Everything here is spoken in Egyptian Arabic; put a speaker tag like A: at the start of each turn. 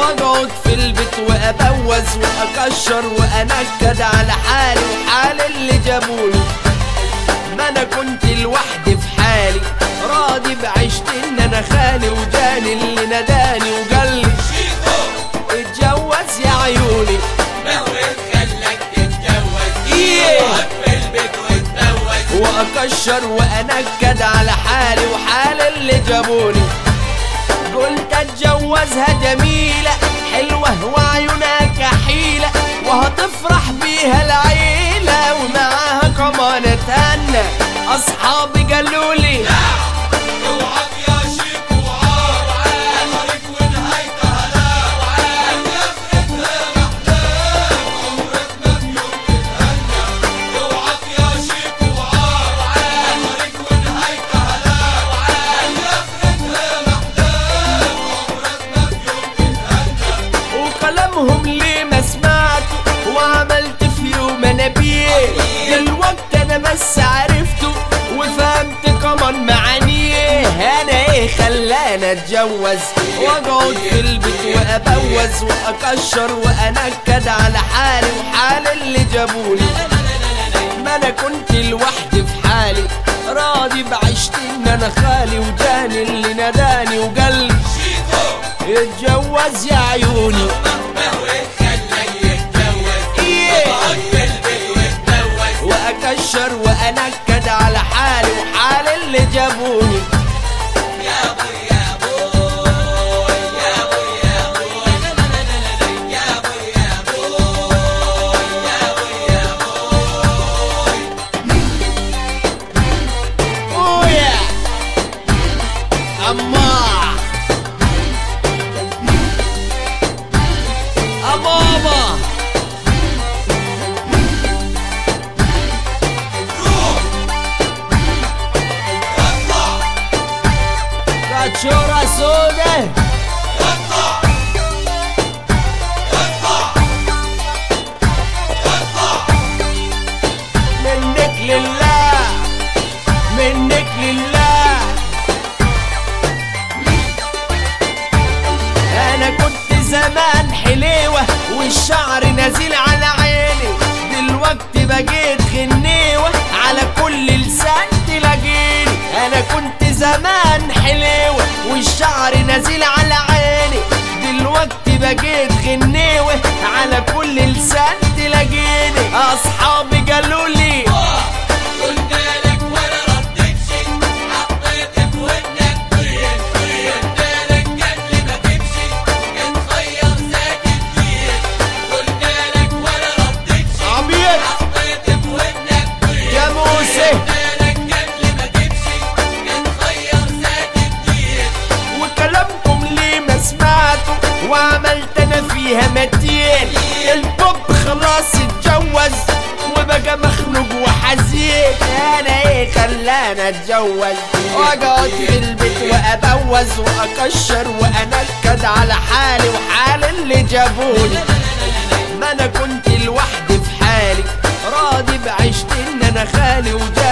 A: واقعد في البيت وابوز واكشر وانكد على حالي وحال اللي جابوني ما انا كنت لوحدي في حالي راضي بعشت ان انا خالي وجاني اللي ناداني وقال لي اتجوز يا عيوني
B: موت خلك تتجوز
A: إيه.
B: اقعد في البيت واتجوز
A: واكشر وانكد على حالي وحال اللي جابوني قلت اتجوزها جميلة حلوة وعيونها كحيلة وهتفرح بيها العيلة ومعاها كمان اتهنى اصحابي قالوا لي
B: اوعك يا شيك وعار عمرك ونهايتها لا وعاد يفرقها محلام عمرك ما في يوم تتهنى اوعك يا شيك وعار عمرك ونهايتها لا وعاد يفرقها محلام عمرك ما في يوم تتهنى
A: وكلامهم ليه ما سمعته وعملت في يوم انا بيه دلوقتي انا بس عرفته وفهمت كمان معانيه انا ايه خلاني اتجوز واقعد في البيت وابوز واكشر وانكد على حالي وحال اللي جابوني ما انا كنت لوحدي في حالي راضي بعشت ان انا خالي وجاني اللي ناداني وقال لي
B: شيكو
A: اتجوز يا عيوني
B: موت خلك تتجوز
A: إيه.
B: اقعد في البيت واتجوز
A: واكشر وانكد على حالي وحال اللي جابوني
B: يا ابو يا ابو يا ابو يا ابو يا ابو يا ابو يا ابو يا ابو
A: اويا اما اماما كاتشورا سودة منك لله منك لله انا كنت زمان حليوة والشعر نازل على عيني دلوقتي بقيت غنيوة على كل لسان تلاقيني انا كنت زمان حليوة والشعر نازل على عيني دلوقتي بقيت غنيوة على كل لسان تلاقيني اصحابي قالوا لي
B: قلت لك ولا ردتش حطيت في ودنك طين طين قلت لك قبل ما تمشي كان خير ساكت فين قلت لك ولا ردتش
A: عبيط
B: حطيت في ودنك طين
A: يا موسى
B: قلت لك قبل ما تمشي كان خير ساكت فين
A: وكلامكم ليه ما سمعته وعملت انا فيها متين البوب خلاص اتجوز وبقى مخنوق وحزين انا ايه خلاني اتجوز واقعد في البيت وابوز واكشر وانكد على حالي وحال اللي جابوني ما انا كنت لوحدي في حالي راضي بعشت ان انا خالي وجا